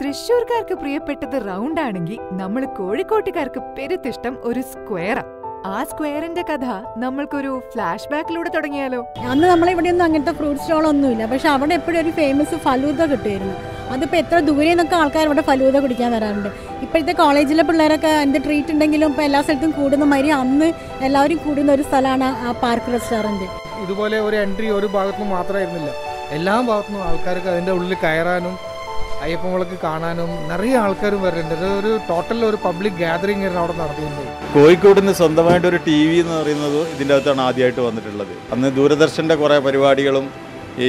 തൃശ്ശൂർക്കാർക്ക് പ്രിയപ്പെട്ടത് round ആണെങ്കിൽ നമ്മൾ കോഴിക്കോട്ടുകാർക്ക് പെരുത്തിഷ്ടം ഒരു സ്ക്വയറാ ആ സ്ക്വയറിന്റെ കഥ നമ്മൾക്കൊരു ഫ്ലാഷ് ബാക്കിലൂടെ തുടങ്ങിയാലോ അന്ന് നമ്മളെ ഇവിടെയൊന്നും അങ്ങനത്തെ ഫ്രൂട്ട് സ്റ്റോളൊന്നുമില്ല പക്ഷെ അവിടെ എപ്പോഴും ഒരു ഫേമസ് ഫലൂദ കിട്ടുമായിരുന്നു അതിപ്പോൾ എത്ര ദൂരെ നിന്നൊക്കെ ആൾക്കാർ ഇവിടെ ഫലൂദ കുടിക്കാൻ വരാറുണ്ട് ഇപ്പോഴത്തെ കോളേജിലെ പിള്ളേരൊക്കെ എന്ത് ട്രീറ്റ് ഉണ്ടെങ്കിലും ഇപ്പോൾ എല്ലാ സ്ഥലത്തും കൂടുന്ന മാതിരി അന്ന് എല്ലാവരും കൂടുന്ന ഒരു സ്ഥലമാണ് ആ പാർക്ക് റെസ്റ്റോറൻറ്റ് ഇതുപോലെ ഒരു എൻട്രി ഒരു ഭാഗത്തുനിന്ന് മാത്രമായിരുന്നില്ല എല്ലാ ഭാഗത്തുനിന്നും ആൾക്കാർക്ക് അതിൻ്റെ ഉള്ളിൽ കയറാനും അയ്യപ്പമുളക്ക് കാണാനും നിറയെ ആൾക്കാരും വരുന്നുണ്ട് ഇത് ഒരു ടോട്ടൽ ഒരു പബ്ലിക് ഗാദറിംഗ് ആയിരുന്നു അവിടെ നടത്തിയിരുന്നത് കോഴിക്കോട് നിന്ന് സ്വന്തമായിട്ട് ഒരു ടി വി എന്ന് പറയുന്നത് ഇതിൻ്റെ അകത്താണ് ആദ്യമായിട്ട് വന്നിട്ടുള്ളത് അന്ന് ദൂരദർശൻ്റെ കുറേ പരിപാടികളും ഈ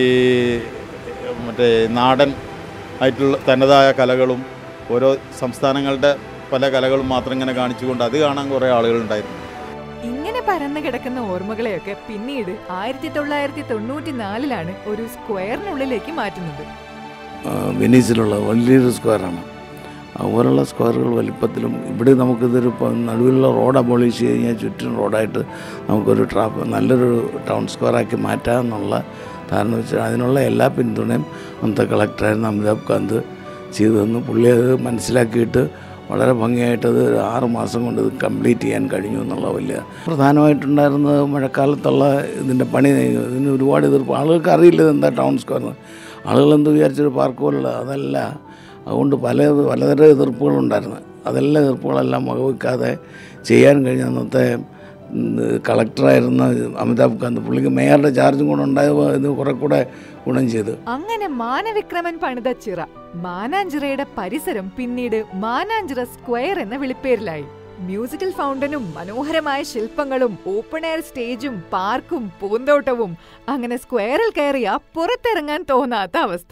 മറ്റേ നാടൻ ആയിട്ടുള്ള തനതായ കലകളും ഓരോ സംസ്ഥാനങ്ങളുടെ പല കലകളും മാത്രം ഇങ്ങനെ കാണിച്ചുകൊണ്ട് അത് കാണാൻ കുറേ ആളുകളുണ്ടായിരുന്നു ഇങ്ങനെ പരന്നു കിടക്കുന്ന ഓർമ്മകളെയൊക്കെ പിന്നീട് ആയിരത്തി തൊള്ളായിരത്തി തൊണ്ണൂറ്റി നാലിലാണ് ഒരു സ്ക്വയറിനുള്ളിലേക്ക് മാറ്റുന്നത് ആ, വെനീസിലുള്ള വലിയൊരു സ്ക്വയറാണ് അതുപോലുള്ള സ്ക്വയറുകൾ വലിപ്പത്തിലും ഇവിടെ നമുക്കിതൊരു ഇപ്പം നടുവിലുള്ള റോഡ് അബോളിഷ് ചെയ്ത് കഴിഞ്ഞാൽ ചുറ്റും റോഡായിട്ട് നമുക്കൊരു ട്രാഫ് നല്ലൊരു ടൗൺ സ്ക്വയറാക്കി മാറ്റാമെന്നുള്ള ധാരണ വെച്ചാൽ അതിനുള്ള എല്ലാ പിന്തുണയും അന്നത്തെ കളക്ടറായിരുന്ന അമിതാഭ് കാന്ത് ചെയ്തു തന്നു പുള്ളി അത് മനസ്സിലാക്കിയിട്ട് വളരെ ഭംഗിയായിട്ടത് ഒരു ആറ് മാസം കൊണ്ട് ഇത് കംപ്ലീറ്റ് ചെയ്യാൻ കഴിഞ്ഞു എന്നുള്ള വലിയ പ്രധാനമായിട്ടുണ്ടായിരുന്നത് മഴക്കാലത്തുള്ള ഇതിൻ്റെ പണി ഇതിന് ഒരുപാട് എതിർപ്പ് ആളുകൾക്ക് അറിയില്ല ഇതെന്താ ടൗൺ സ്ക്വയർ എന്ന് ആളുകൾ എന്ത് വിചാരിച്ചൊരു പാർക്ക് പോലുള്ള അതല്ല അതുകൊണ്ട് പല പലതരം എതിർപ്പുകളുണ്ടായിരുന്നു അതെല്ലാം എതിർപ്പുകളെല്ലാം വകവെക്കാതെ ചെയ്യാൻ കഴിഞ്ഞ അന്നത്തെ ഉം, കളക്ടറായിരുന്ന അമിതാഭ് കാന്ത് പുള്ളിക്ക് മേയറുടെ ചാർജും കൂടെ ഉണ്ടായപ്പോൾ ഇത് കുറെ കൂടെ ഗുണം ചെയ്തു അങ്ങനെ മാനവിക്രമൻ പണിത ചിറ മാനാഞ്ചിറയുടെ പരിസരം പിന്നീട് മാനാഞ്ചിറ സ്ക്വയർ എന്ന വിളിപ്പേരിലായി മ്യൂസിക്കൽ ഫൗണ്ടനും മനോഹരമായ ശില്പങ്ങളും ഓപ്പൺ എയർ സ്റ്റേജും പാർക്കും പൂന്തോട്ടവും അങ്ങനെ സ്ക്വയറിൽ കയറിയ പുറത്തിറങ്ങാൻ തോന്നാത്ത അവസ്ഥ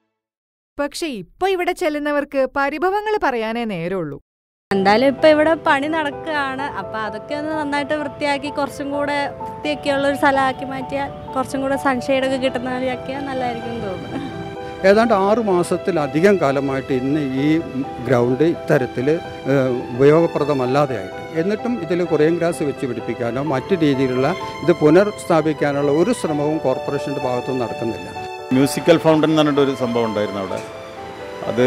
പക്ഷെ ഇപ്പൊ ഇവിടെ ചെല്ലുന്നവർക്ക് പരിഭവങ്ങൾ പറയാനേ നേരമുള്ളൂ എന്തായാലും ഇപ്പൊ ഇവിടെ പണി നടക്കുകയാണ് അപ്പൊ അതൊക്കെ ഒന്ന് നന്നായിട്ട് വൃത്തിയാക്കി കുറച്ചും കൂടെ വൃത്തിയൊക്കെയുള്ള ഒരു സ്ഥലമാക്കി മാറ്റിയാൽ കുറച്ചും കൂടെ സൺഷെയ്ഡ് ഒക്കെ കിട്ടുന്ന വഴിയാക്കിയാൽ നല്ലതായിരിക്കും എന്ന് തോന്നുന്നു ഏതാണ്ട് ആറ് മാസത്തിലധികം കാലമായിട്ട് ഇന്ന് ഈ ഗ്രൗണ്ട് ഇത്തരത്തിൽ ഉപയോഗപ്രദമല്ലാതെയായിട്ട് എന്നിട്ടും ഇതിൽ കുറേയും ഗ്രാസ് വെച്ച് പിടിപ്പിക്കാനോ മറ്റു രീതിയിലുള്ള ഇത് പുനർസ്ഥാപിക്കാനുള്ള ഒരു ശ്രമവും കോർപ്പറേഷൻ്റെ ഭാഗത്തുനിന്ന് നടക്കുന്നില്ല മ്യൂസിക്കൽ ഫൗണ്ടൻ എന്ന് പറഞ്ഞിട്ട് ഒരു സംഭവം ഉണ്ടായിരുന്നു അവിടെ അത്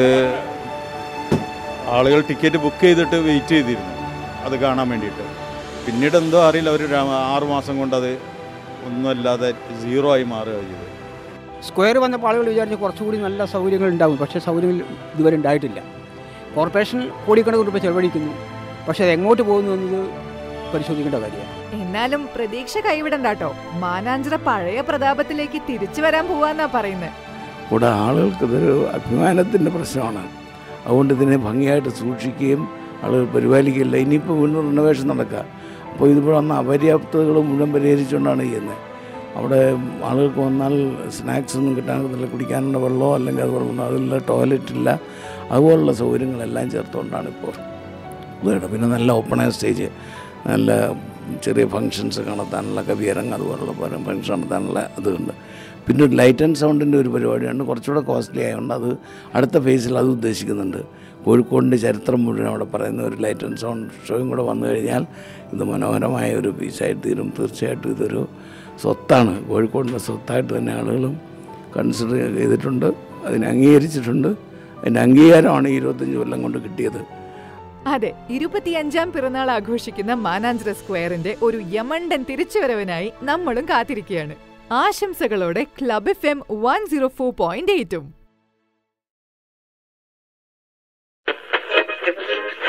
ആളുകൾ ടിക്കറ്റ് ബുക്ക് ചെയ്തിട്ട് വെയിറ്റ് ചെയ്തിരുന്നു അത് കാണാൻ വേണ്ടിയിട്ട് പിന്നീട് എന്തോ അറിയില്ല ഒരു ര- ആറ് മാസം കൊണ്ട് അത് ഒന്നുമല്ലാതെ സീറോ ആയി മാറുക ചെയ്തു സ്ക്വയർ വന്നപ്പോൾ ആളുകൾ വിചാരിച്ച് കുറച്ചുകൂടി നല്ല സൗകര്യങ്ങൾ ഉണ്ടാവും പക്ഷേ സൗകര്യങ്ങൾ ഇതുവരെ ഉണ്ടായിട്ടില്ല കോർപ്പറേഷൻ കോടിക്കണക്കിന് രൂപ ചെലവഴിക്കുന്നു പക്ഷേ അത് എങ്ങോട്ട് പോകുന്നു എന്നത് പരിശോധിക്കേണ്ട കാര്യമാണ് എന്നാലും പ്രതീക്ഷ കൈവിടണ്ടാട്ടോ മാനാഞ്ചിറ പഴയ പ്രതാപത്തിലേക്ക് തിരിച്ചു വരാൻ പോവാന്നാ പറയുന്നത് കൂടെ ആളുകൾക്ക് ഇതൊരു അഭിമാനത്തിൻ്റെ പ്രശ്നമാണ് അതുകൊണ്ട് ഇതിനെ ഭംഗിയായിട്ട് സൂക്ഷിക്കുകയും ആളുകൾ പരിപാലിക്കില്ല ഇനിയിപ്പോൾ വീണ്ടും റിനോവേഷൻ നടക്കുക അപ്പോൾ ഇതിപ്പോൾ വന്ന അപര്യാപ്തതകൾ മുഴുവൻ പരിഹരിച്ചുകൊണ്ടാണ് ചെയ്യുന്നത് അവിടെ ആളുകൾക്ക് വന്നാൽ സ്നാക്സ് ഒന്നും കിട്ടാനില്ല കുടിക്കാനുള്ള വെള്ളമോ അല്ലെങ്കിൽ അതുപോലെ അതില്ല ടോയ്ലറ്റ് ഇല്ല അതുപോലുള്ള സൗകര്യങ്ങളെല്ലാം ചേർത്തുകൊണ്ടാണ് ഇപ്പോൾ ഇതാണ് പിന്നെ നല്ല ഓപ്പൺ എയർ സ്റ്റേജ് നല്ല ചെറിയ ഫങ്ഷൻസ് നടത്താനുള്ള കവിയരങ്ങ് അതുപോലുള്ള പല ഫങ്ഷൻ നടത്താനുള്ള അതുണ്ട് പിന്നെ ഒരു ലൈറ്റ് ആൻഡ് സൗണ്ടിൻ്റെ ഒരു പരിപാടിയാണ് കുറച്ചുകൂടെ കോസ്റ്റ്ലി ആയതുകൊണ്ട് അത് അടുത്ത ഫേസിൽ അത് ഉദ്ദേശിക്കുന്നുണ്ട് കോഴിക്കോടിൻ്റെ ചരിത്രം മുഴുവൻ അവിടെ പറയുന്ന ഒരു ലൈറ്റ് ആൻഡ് സൗണ്ട് ഷോയും കൂടെ വന്നു കഴിഞ്ഞാൽ ഇത് മനോഹരമായ ഒരു പീസായിട്ട് തീരും തീർച്ചയായിട്ടും ഇതൊരു സ്വത്താണ് കോഴിക്കോടിൻ്റെ സ്വത്തായിട്ട് തന്നെ ആളുകളും കൺസിഡർ ചെയ്തിട്ടുണ്ട് അതിനെ അംഗീകരിച്ചിട്ടുണ്ട് അതിൻ്റെ അംഗീകാരമാണ് ഈ ഇരുപത്തഞ്ച് കൊല്ലം കൊണ്ട് കിട്ടിയത് അതെ ഇരുപത്തിയഞ്ചാം പിറന്നാൾ ആഘോഷിക്കുന്ന മാനാഞ്ചിറ സ്ക്വയറിന്റെ ഒരു യമണ്ടൻ തിരിച്ചുവരവിനായി നമ്മളും കാത്തിരിക്കുകയാണ് ആശംസകളോടെ Club F M one zero four point എയ്റ്റും